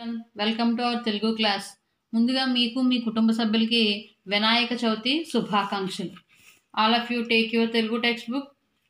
welcome to our Telugu class ముందుగా మీకు మీ కుటుంబ సభ్యులకి వినాయక చవితి శుభాకాంక్షలు all of you take your Telugu textbook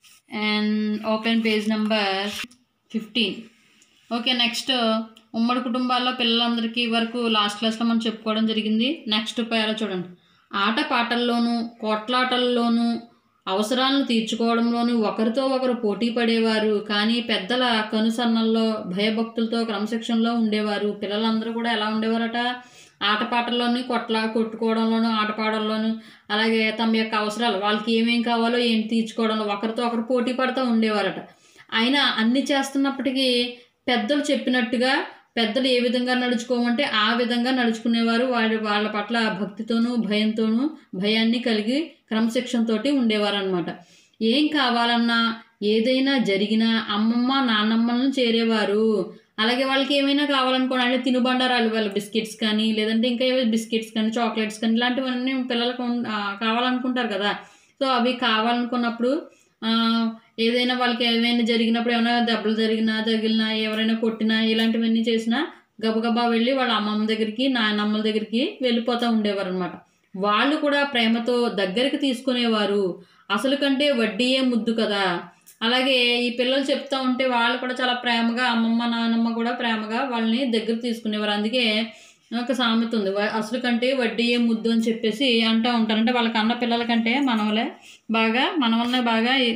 and open page number fifteen okay next ఉమ్మడి కుటుంబాల్లో పిల్లలందరికీ వరకు లాస్ట్ క్లాస్లో మనం చెప్పుకోవడం జరిగింది నెక్స్ట్ పేర చూడండి ఆట పాటల్లోనూ కోట్లాటల్లోనూ అవసరాలను తీర్చుకోవడంలోనూ ఒకరితో ఒకరు పోటీ పడేవారు కానీ పెద్దల కనుసన్నల్లో భయభక్తులతో క్రమశిక్షణలో ఉండేవారు పిల్లలందరూ కూడా ఎలా ఉండేవారట ఆటపాటల్లోనూ కొట్లా కొట్టుకోవడంలోనూ ఆటపాటల్లోనూ అలాగే తమ యొక్క అవసరాలు వాళ్ళకి ఏమేం కావాలో ఏం తీర్చుకోవడంలో ఒకరితో ఒకరు పోటీ పడుతూ ఉండేవారట అయినా అన్ని చేస్తున్నప్పటికీ పెద్దలు చెప్పినట్టుగా పెద్దలు ఏ విధంగా నడుచుకోమంటే ఆ విధంగా నడుచుకునేవారు వారి వాళ్ళ పట్ల భక్తితోనూ భయంతోనూ భయాన్ని కలిగి క్రమశిక్షణతోటి ఉండేవారు అనమాట ఏం కావాలన్నా ఏదైనా జరిగినా అమ్మమ్మ నాన్నమ్మలను చేరేవారు అలాగే వాళ్ళకి ఏమైనా కావాలనుకోండి అంటే తినుబండారాలు వాళ్ళ బిస్కెట్స్ కానీ లేదంటే ఇంకా ఏవో బిస్కెట్స్ కానీ చాక్లెట్స్ కానీ ఇలాంటివన్నీ పిల్లలకు ఉన్- ఆ, కావాలనుకుంటారు కదా సో అవి కావాలనుకున్నప్పుడు ఆ, ఏదైనా వాళ్ళకి ఏమైనా జరిగినప్పుడు ఏమైనా దెబ్బలు జరిగినా తగిలినా ఎవరైనా కొట్టినా ఇలాంటివన్నీ చేసినా గబగబా వెళ్ళి వాళ్ళ అమ్మమ్మ దగ్గరికి నాయనమ్మల దగ్గరికి వెళ్ళిపోతూ ఉండేవారు అనమాట వాళ్ళు కూడా ప్రేమతో దగ్గరికి తీసుకునేవారు అసలు కంటే వడ్డీయే ముద్దు కదా అలాగే ఈ పిల్లలు చెప్తా ఉంటే వాళ్ళు కూడా చాలా ప్రేమగా అమ్మమ్మ నాన్నమ్మ కూడా ప్రేమగా వాళ్ళని దగ్గర తీసుకునేవారు అందుకే ఒక సామెత ఉంది వ- అసలు కంటే వడ్డీయే ముద్దు అని చెప్పేసి అంటూ ఉంటారు అంటే వాళ్ళకి అన్న పిల్లల కంటే మనవలే బాగా మనవలనే బాగా ఈ-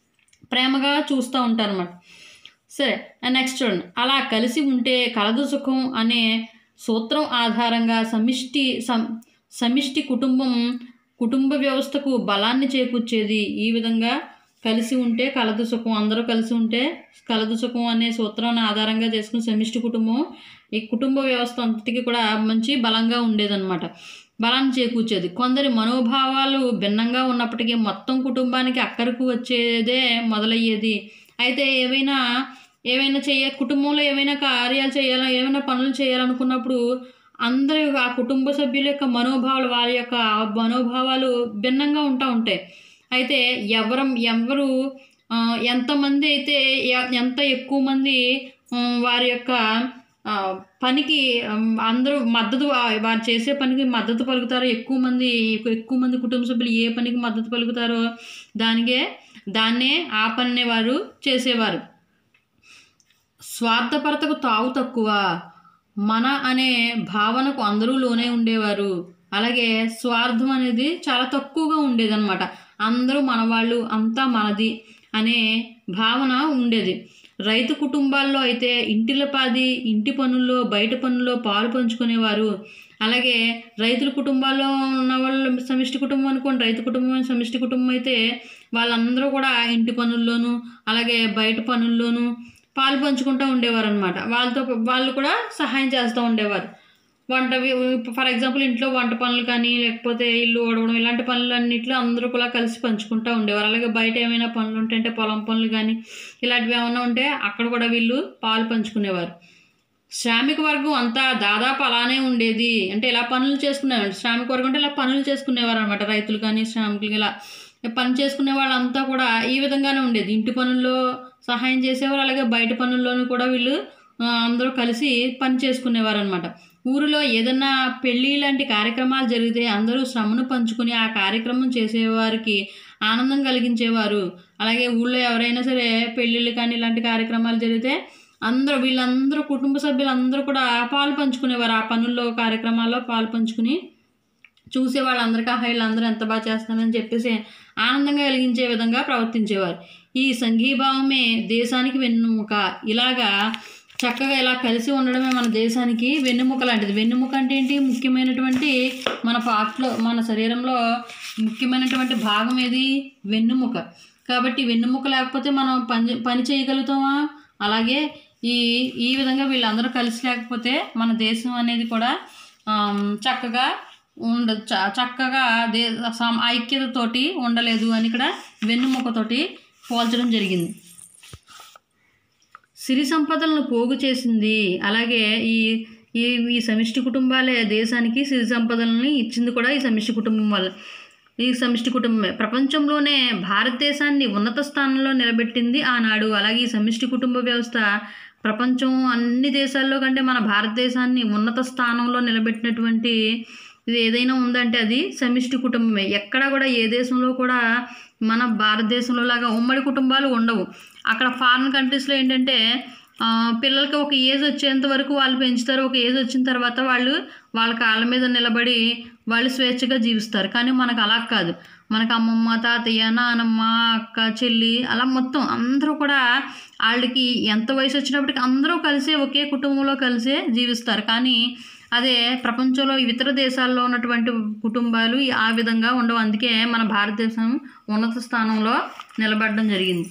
ప్రేమగా చూస్తూ ఉంటారు అన్నమాట సరే నెక్స్ట్ చూడండి అలా కలిసి ఉంటే కలదు సుఖం అనే సూత్రం ఆధారంగా సమిష్టి సం సమిష్టి కుటుంబం కుటుంబ వ్యవస్థకు బలాన్ని చేకూర్చేది ఈ విధంగా కలిసి ఉంటే కలదు సుఖం అందరూ కలిసి ఉంటే కలదు సుఖం అనే సూత్రాన్ని ఆధారంగా చేసుకుని సమిష్టి కుటుంబం ఈ కుటుంబ వ్యవస్థ అంతటికి కూడా మంచి బలంగా ఉండేదన్నమాట బలాన్ని చేకూర్చేది కొందరి మనోభావాలు భిన్నంగా ఉన్నప్పటికీ మొత్తం కుటుంబానికి అక్కరకు వచ్చేదే మొదలయ్యేది అయితే ఏవైనా ఏవైనా చేయ కుటుంబంలో ఏమైనా కార్యాలు చేయాల ఏమైనా పనులు చేయాలనుకున్నప్పుడు అందరి ఆ కుటుంబ సభ్యుల యొక్క మనోభావాలు వారి యొక్క మనోభావాలు భిన్నంగా ఉంటా ఉంటాయి అయితే ఎవరం ఎవరు ఆ, ఎంతమంది అయితే ఎ- ఎంత ఎక్కువ మంది ఉమ్, వారి యొక్క ఆ, పనికి ఉమ్, అందరూ మద్దతు వా- వారు చేసే పనికి మద్దతు పలుకుతారో ఎక్కువ మంది ఎక్కువ మంది కుటుంబ సభ్యులు ఏ పనికి మద్దతు పలుకుతారో దానికే దాన్నే ఆ పనినే వారు చేసేవారు స్వార్థపరతకు తావు తక్కువ మన అనే భావనకు అందరూ లోనే ఉండేవారు అలాగే స్వార్థం అనేది చాలా తక్కువగా ఉండేదన్నమాట అందరూ మనవాళ్ళు అంతా మనది అనే భావన ఉండేది రైతు కుటుంబాల్లో అయితే ఇంటిలపాది ఇంటి పనుల్లో బయట పనుల్లో పాలు పంచుకునేవారు అలాగే రైతుల కుటుంబాల్లో ఉన్న వాళ్ళు సమిష్టి కుటుంబం అనుకోండి రైతు కుటుంబం సమిష్టి కుటుంబం అయితే వాళ్ళందరూ కూడా ఇంటి పనుల్లోనూ అలాగే బయట పనుల్లోనూ పాలు పంచుకుంటూ ఉండేవారు అనమాట వాళ్ళతో వాళ్ళు కూడా సహాయం చేస్తూ ఉండేవారు వంట ఫర్ ఎగ్జాంపుల్ ఇంట్లో వంట పనులు కానీ లేకపోతే ఇల్లు ఓడవడం ఇలాంటి పనులు అన్నింటిలో అందరూ కూడా కలిసి పంచుకుంటూ ఉండేవారు అలాగే బయట ఏమైనా పనులు ఉంటే అంటే పొలం పనులు కానీ ఇలాంటివి ఏమైనా ఉంటే అక్కడ కూడా వీళ్ళు పాలు పంచుకునేవారు శ్రామిక వర్గం అంతా దాదాపు అలానే ఉండేది అంటే ఇలా పనులు చేసుకునేవారు శ్రామిక వర్గం అంటే ఇలా పనులు చేసుకునేవారు అనమాట రైతులు కానీ శ్రామికులు ఇలా పని చేసుకునే వాళ్ళంతా కూడా ఈ విధంగానే ఉండేది ఇంటి పనుల్లో సహాయం చేసేవారు అలాగే బయట పనుల్లోనూ కూడా వీళ్ళు ఆ, అందరూ కలిసి పని చేసుకునేవారు అనమాట ఊరిలో ఏదన్నా పెళ్ళి లాంటి కార్యక్రమాలు జరిగితే అందరూ శ్రమను పంచుకుని ఆ కార్యక్రమం చేసేవారికి ఆనందం కలిగించేవారు అలాగే ఊళ్ళో ఎవరైనా సరే పెళ్ళిళ్ళు కానీ ఇలాంటి కార్యక్రమాలు జరిగితే అందరూ వీళ్ళందరూ కుటుంబ సభ్యులందరూ కూడా పాలు పంచుకునేవారు ఆ పనుల్లో కార్యక్రమాల్లో పాలు పంచుకుని చూసే వాళ్ళందరికీ ఆహా వీళ్ళందరూ ఎంత బాగా చేస్తారని చెప్పేసి ఆనందంగా కలిగించే విధంగా ప్రవర్తించేవారు ఈ సంఘీభావమే దేశానికి వెన్నెముక ఇలాగా చక్కగా ఇలా కలిసి ఉండడమే మన దేశానికి వెన్నెముక లాంటిది వెన్నెముక అంటే ఏంటి ముఖ్యమైనటువంటి మన పార్ట్లో మన శరీరంలో ముఖ్యమైనటువంటి భాగం ఏది వెన్నెముక కాబట్టి వెన్నెముక లేకపోతే మనం పని పని చేయగలుగుతామా అలాగే ఈ ఈ విధంగా వీళ్ళందరూ కలిసి లేకపోతే మన దేశం అనేది కూడా ఆమ్, చక్కగా ఉండ చ- చక్కగా దే సమ ఐక్యతతోటి ఉండలేదు అని ఇక్కడ వెన్నుముకతోటి పోల్చడం జరిగింది సిరి సంపదలను పోగు చేసింది అలాగే ఈ ఈ ఈ సమిష్టి కుటుంబాలే దేశానికి సిరి సంపదలని ఇచ్చింది కూడా ఈ సమిష్టి కుటుంబం వల్ల ఈ సమిష్టి కుటుంబమే ప్రపంచంలోనే భారతదేశాన్ని ఉన్నత స్థానంలో నిలబెట్టింది ఆనాడు అలాగే ఈ సమిష్టి కుటుంబ వ్యవస్థ ప్రపంచం అన్ని దేశాల్లో కంటే మన భారతదేశాన్ని ఉన్నత స్థానంలో నిలబెట్టినటువంటి ఇది ఏదైనా ఉందంటే అది సమిష్టి కుటుంబమే ఎక్కడ కూడా ఏ దేశంలో కూడా మన భారతదేశంలో లాగా ఉమ్మడి కుటుంబాలు ఉండవు అక్కడ ఫారిన్ కంట్రీస్లో ఏంటంటే ఆ, పిల్లలకి ఒక ఏజ్ వచ్చేంత వరకు వాళ్ళు పెంచుతారు ఒక ఏజ్ వచ్చిన తర్వాత వాళ్ళు వాళ్ళ కాళ్ళ మీద నిలబడి వాళ్ళు స్వేచ్ఛగా జీవిస్తారు కానీ మనకు అలా కాదు మనకు అమ్మమ్మ తాతయ్య నానమ్మ అక్క చెల్లి అలా మొత్తం అందరూ కూడా వాళ్ళకి ఎంత వయసు వచ్చినప్పటికీ అందరూ కలిసే ఒకే కుటుంబంలో కలిసే జీవిస్తారు కానీ అదే ప్రపంచంలో ఇతర దేశాల్లో ఉన్నటువంటి కుటుంబాలు ఆ విధంగా ఉండవు అందుకే మన భారతదేశం ఉన్నత స్థానంలో నిలబడడం జరిగింది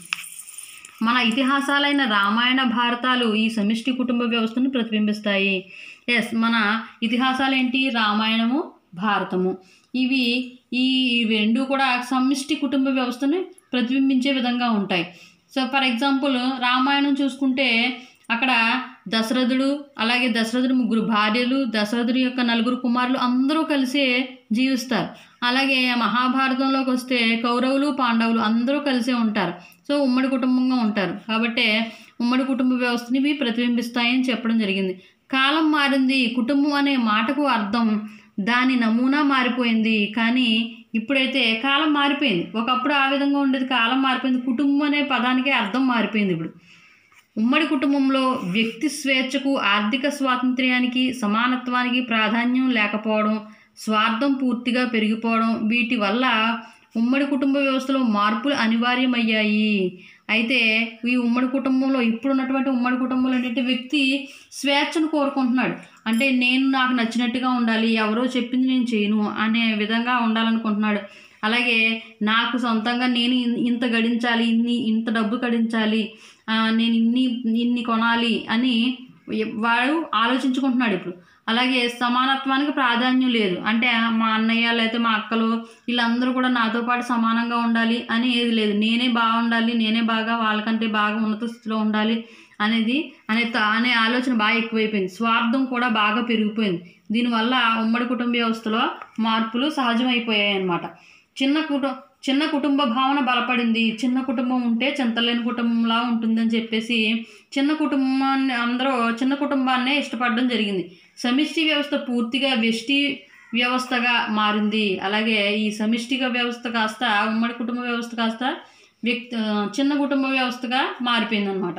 మన ఇతిహాసాలైన రామాయణ భారతాలు ఈ సమిష్టి కుటుంబ వ్యవస్థను ప్రతిబింబిస్తాయి ఎస్ మన ఇతిహాసాలు ఏంటి రామాయణము భారతము ఇవి ఈ ఇవి రెండు కూడా సమిష్టి కుటుంబ వ్యవస్థను ప్రతిబింబించే విధంగా ఉంటాయి సో ఫర్ ఎగ్జాంపుల్ రామాయణం చూసుకుంటే అక్కడ దశరథుడు అలాగే దశరథుడు ముగ్గురు భార్యలు దశరథుడి యొక్క నలుగురు కుమారులు అందరూ కలిసే జీవిస్తారు అలాగే మహాభారతంలోకి వస్తే కౌరవులు పాండవులు అందరూ కలిసే ఉంటారు సో ఉమ్మడి కుటుంబంగా ఉంటారు కాబట్టి ఉమ్మడి కుటుంబ వ్యవస్థని ఇవి ప్రతిబింబిస్తాయని చెప్పడం జరిగింది కాలం మారింది కుటుంబం అనే మాటకు అర్థం దాని నమూనా మారిపోయింది కానీ ఇప్పుడైతే కాలం మారిపోయింది ఒకప్పుడు ఆ విధంగా ఉండేది కాలం మారిపోయింది కుటుంబం అనే పదానికే అర్థం మారిపోయింది ఇప్పుడు ఉమ్మడి కుటుంబంలో వ్యక్తి స్వేచ్ఛకు ఆర్థిక స్వాతంత్ర్యానికి సమానత్వానికి ప్రాధాన్యం లేకపోవడం స్వార్థం పూర్తిగా పెరిగిపోవడం వీటి వల్ల ఉమ్మడి కుటుంబ వ్యవస్థలో మార్పులు అనివార్యమయ్యాయి అయితే ఈ ఉమ్మడి కుటుంబంలో ఇప్పుడు ఉన్నటువంటి ఉమ్మడి కుటుంబంలో ఏంటంటే వ్యక్తి స్వేచ్ఛను కోరుకుంటున్నాడు అంటే నేను నాకు నచ్చినట్టుగా ఉండాలి ఎవరో చెప్పింది నేను చేయను అనే విధంగా ఉండాలనుకుంటున్నాడు అలాగే నాకు సొంతంగా నేను ఇన్- ఇంత గడించాలి ఇన్ని ఇంత డబ్బు గడించాలి ఆ, నేను ఇన్ని ఇన్ని కొనాలి అని వాడు ఆలోచించుకుంటున్నాడు ఇప్పుడు అలాగే సమానత్వానికి ప్రాధాన్యం లేదు అంటే మా అన్నయ్య లేకపోతే మా అక్కలు వీళ్ళందరూ కూడా నాతో పాటు సమానంగా ఉండాలి అని ఏది లేదు నేనే బాగుండాలి నేనే బాగా వాళ్ళకంటే బాగా ఉన్నత స్థితిలో ఉండాలి అనేది అనే త- అనే ఆలోచన బాగా ఎక్కువైపోయింది స్వార్థం కూడా బాగా పెరిగిపోయింది దీనివల్ల ఉమ్మడి కుటుంబ వ్యవస్థలో మార్పులు సహజమైపోయాయి అన్నమాట చిన్న కుటు చిన్న కుటుంబ భావన బలపడింది చిన్న కుటుంబం ఉంటే చింతలేని కుటుంబంలా ఉంటుందని చెప్పేసి చిన్న కుటుంబాన్ని అందరూ చిన్న కుటుంబాన్నే ఇష్టపడడం జరిగింది సమిష్టి వ్యవస్థ పూర్తిగా వ్యష్టి వ్యవస్థగా మారింది అలాగే ఈ సమిష్టిగా వ్యవస్థ కాస్త ఉమ్మడి కుటుంబ వ్యవస్థ కాస్త వ్యక్తి ఆ, చిన్న కుటుంబ వ్యవస్థగా మారిపోయింది అనమాట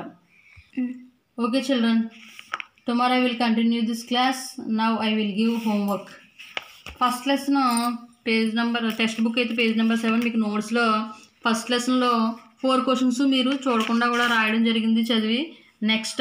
okay children tomorrow I will continue this class now I will give homework first lesson page number textbook అయితే పేజ్ నెంబర్ సెవెన్ మీకు నోట్స్లో ఫస్ట్ లెసన్లో ఫోర్ క్వశ్చన్స్ మీరు చూడకుండా కూడా రాయడం జరిగింది చదివి నెక్స్ట్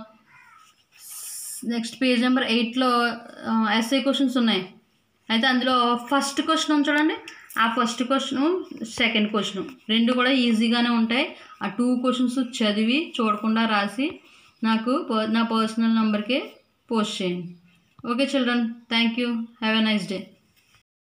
నెక్స్ట్ పేజ్ నెంబర్ ఎయిట్లో ఎస్ఐ క్వశ్చన్స్ ఉన్నాయి అయితే అందులో ఫస్ట్ క్వశ్చన్ చూడండి ఆ ఫస్ట్ క్వశ్చన్ సెకండ్ క్వశ్చన్ రెండు కూడా ఈజీగానే ఉంటాయి ఆ టూ క్వశ్చన్స్ చదివి చూడకుండా రాసి నాకు పర్- నా పర్సనల్ నెంబర్కి పోస్ట్ చేయండి okay children thank you have a nice day